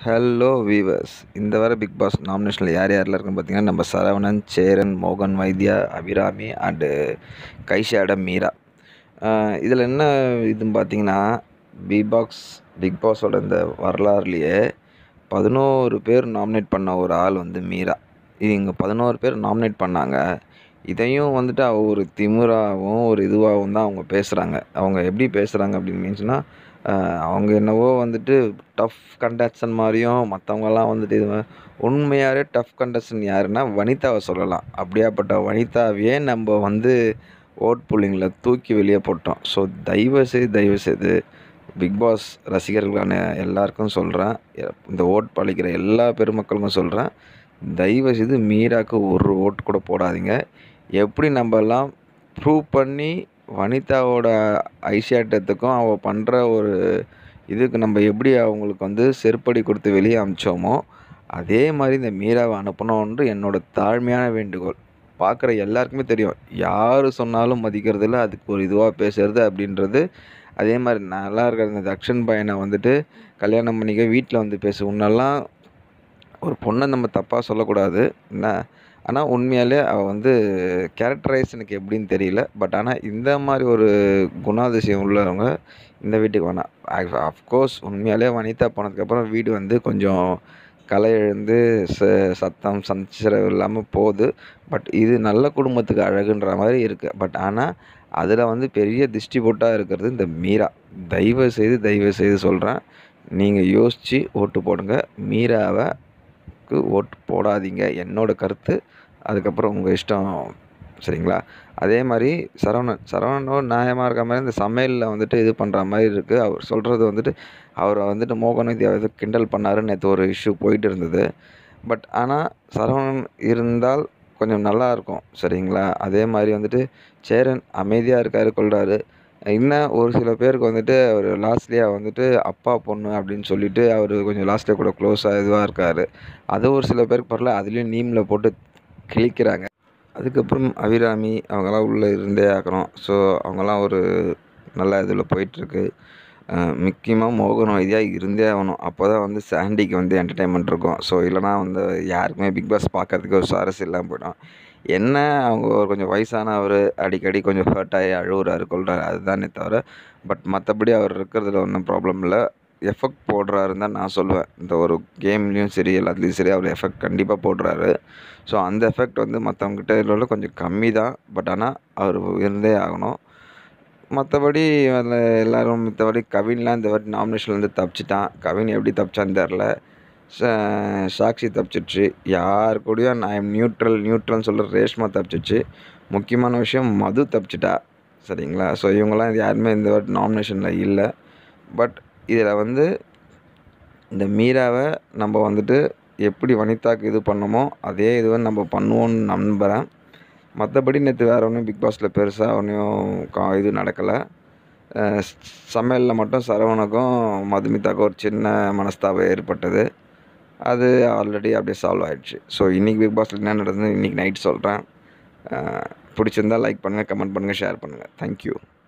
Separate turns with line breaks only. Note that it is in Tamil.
ஹலோ வீவர்ஸ் இந்த வார பிக் பாஸ் நாமினேஷனில் யார் யாரெல்லாம் இருக்குன்னு பார்த்தீங்கன்னா நம்ம சரவணன் சேரன் மோகன் வைத்யா அபிராமி அண்டு கைஷாடம் மீரா இதில் என்ன இதுன்னு பார்த்தீங்கன்னா பிக் பாக்ஸ் பிக் பாஸோட இந்த வரலாறுலேயே பதினோரு பேர் நாமினேட் பண்ண ஒரு ஆள் வந்து மீரா இவங்க பதினோரு பேர் நாமினேட் பண்ணாங்க இதையும் வந்துட்டு அவ ஒரு திமிராகவும் ஒரு இதுவாகவும் தான் அவங்க பேசுகிறாங்க அவங்க எப்படி பேசுகிறாங்க அப்படின்னு மீன்ஸ்னா அவங்க என்னவோ வந்துட்டு டஃப் கண்டஸ்டன் மாதிரியும் மற்றவங்கெல்லாம் வந்துட்டு இது மா- உண்மையாகவே டஃப் கண்டஸ்டன் யாருன்னா வனிதாவை சொல்லலாம் அப்படியாப்பட்ட வனிதாவையே நம்ம வந்து ஓட் புல்லிங்கில் தூக்கி வெளியே போட்டோம் ஸோ தயவு செய்து தயவு செய்து பிக் பாஸ் ரசிகர்களான எல்லாருக்கும் சொல்கிறேன் இந்த ஓட் பழிக்கிற எல்லா பெருமக்களுக்கும் சொல்கிறேன் தயவு செய்து மீராக்கு ஒரு ஓட் கூட போடாதீங்க எப்படி நம்ம எல்லாம் ப்ரூவ் பண்ணி வனிதாவோட ஐஷாட்டத்துக்கும் அவள் பண்ணுற ஒரு இதுக்கு நம்ம எப்படி அவங்களுக்கு வந்து செருப்படி கொடுத்து வெளியே அமிச்சோமோ அதே மாதிரி இந்த மீராவை அனுப்பணுன்ற என்னோட தாழ்மையான வேண்டுகோள் பார்க்குற எல்லாருக்குமே தெரியும் யார் சொன்னாலும் மதிக்கிறதில்ல அதுக்கு ஒரு இதுவாக பேசுறது அப்படின்றது அதே மாதிரி நல்லா இருக்கிற இந்த தக்ஷன் பையனை வந்துட்டு கல்யாணம் பண்ணிக்க வீட்டில் வந்து பேசு உன்னெல்லாம் ஒரு பொண்ணை நம்ம தப்பாக சொல்லக்கூடாது என்ன ஆனால் உண்மையாலே அவள் வந்து கேரக்டரைஸ் எனக்கு எப்படின்னு தெரியல பட் ஆனால் இந்த மாதிரி ஒரு குணாதிசயம் உள்ளவங்க இந்த வீட்டுக்கு வேணாம் அஃப்கோர்ஸ் உண்மையாலே வனிதா போனதுக்கப்புறம் வீடு வந்து கொஞ்சம் களை எழுந்து ச சத்தம் சச்சரவு இல்லாமல் போகுது பட் இது நல்ல குடும்பத்துக்கு அழகுன்ற மாதிரி இருக்குது பட் ஆனால் அதில் வந்து பெரிய டிஸ்ட்ரிபியூட்டாக இருக்கிறது இந்த மீரா தயவு செய்து தயவு செய்து சொல்கிறேன் நீங்கள் யோசித்து ஓட்டு போடுங்க மீராவை க்கு ஓட்டு போடாதீங்க என்னோட கருத்து அதுக்கப்புறம் உங்கள் இஷ்டம் சரிங்களா அதே மாதிரி சரவணன் சரவணன் நியாயமாக இருக்க மாதிரி இந்த சமையலில் வந்துட்டு இது பண்ணுற மாதிரி இருக்குது அவர் சொல்கிறது வந்துட்டு அவரை வந்துட்டு மோகன் வித்யா இது கிண்டல் பண்ணாருன்னு நேற்று ஒரு இஷ்யூ போயிட்டு இருந்தது பட் ஆனால் சரவணன் இருந்தால் கொஞ்சம் நல்லா இருக்கும் சரிங்களா அதே மாதிரி வந்துட்டு சேரன் அமைதியாக இருக்காரு கொள்கிறாரு இன்னும் ஒரு சில பேருக்கு வந்துட்டு அவர் லாஸ்ட்லேயே வந்துட்டு அப்பா பொண்ணு அப்படின்னு சொல்லிட்டு அவர் கொஞ்சம் லாஸ்ட்டில் கூட க்ளோஸாக இதுவாக இருக்கார் அது ஒரு சில பேருக்கு பரல அதுலேயும் நீமில் போட்டு கிழிக்கிறாங்க அதுக்கப்புறம் அபிராமி அவங்கெல்லாம் உள்ளே இருந்தே ஆக்கணும் ஸோ அவங்கெல்லாம் ஒரு நல்ல இதில் போயிட்டுருக்கு முக்கியமாக மோகன் வைத்தியா இருந்தே ஆகணும் அப்போ தான் வந்து சாண்டிக்கு வந்து என்டர்டெயின்மெண்ட் இருக்கும் ஸோ இல்லைனா வந்து யாருக்குமே பிக் பாஸ் பார்க்கறதுக்கு ஒரு சுவாரஸ்யம் இல்லாமல் போயிடும் என்ன அவங்க ஒரு கொஞ்சம் வயசானவர் அடிக்கடி கொஞ்சம் ஹர்ட் ஆகி அழுகுறாரு கொள்கிறாரு அதுதானே தவிர பட் மற்றபடி அவர் இருக்கிறதுல ஒன்றும் ப்ராப்ளம் இல்லை எஃபெக்ட் போடுறாருன்னு தான் நான் சொல்லுவேன் இந்த ஒரு கேம்லேயும் சரி எல்லாத்துலேயும் சரி அவர் எஃபெக்ட் கண்டிப்பாக போடுறாரு ஸோ அந்த எஃபெக்ட் வந்து மற்றவங்ககிட்ட உள்ள கொஞ்சம் கம்மி தான் பட் ஆனால் அவர் இருந்தே ஆகணும் மற்றபடி அதில் எல்லோரும் மற்றபடி கவின்லாம் இந்த வாட்டி நாமினேஷன்லேருந்து தப்பிச்சிட்டான் கவின் எப்படி தப்பிச்சான்னு தெரில சா- சாக்ஷி தப்பிச்சிடுச்சு யார் கூடயும் நான் நியூட்ரல் நியூட்ரல்னு சொல்கிற ரேஷ்மா தப்பிச்சிச்சு முக்கியமான விஷயம் மது தப்பிச்சிட்டா சரிங்களா ஸோ இவங்கெல்லாம் யாருமே இந்த வாட்டி நாமினேஷனில் இல்லை பட் இதில் வந்து இந்த மீராவை நம்ம வந்துட்டு எப்படி வனிதாக்கு இது பண்ணோமோ அதே இதுவை நம்ம பண்ணுவோம்னு நம்புகிறேன் மற்றபடி நேற்று வேறு ஒன்றும் பிக் பாஸில் பெருசாக ஒன்றும் கா இது நடக்கலை சமையலில் மட்டும் சரவணுக்கும் மதுமிதாக்கும் ஒரு சின்ன மனஸ்தாபம் ஏற்பட்டது அது ஆல்ரெடி அப்படியே சால்வ் ஆயிடுச்சு ஸோ இன்றைக்கி பிக் பாஸில் என்ன நடந்தது இன்றைக்கி நைட் சொல்கிறேன் பிடிச்சிருந்தா லைக் பண்ணுங்கள் கமெண்ட் பண்ணுங்கள் ஷேர் பண்ணுங்கள் தேங்க்யூ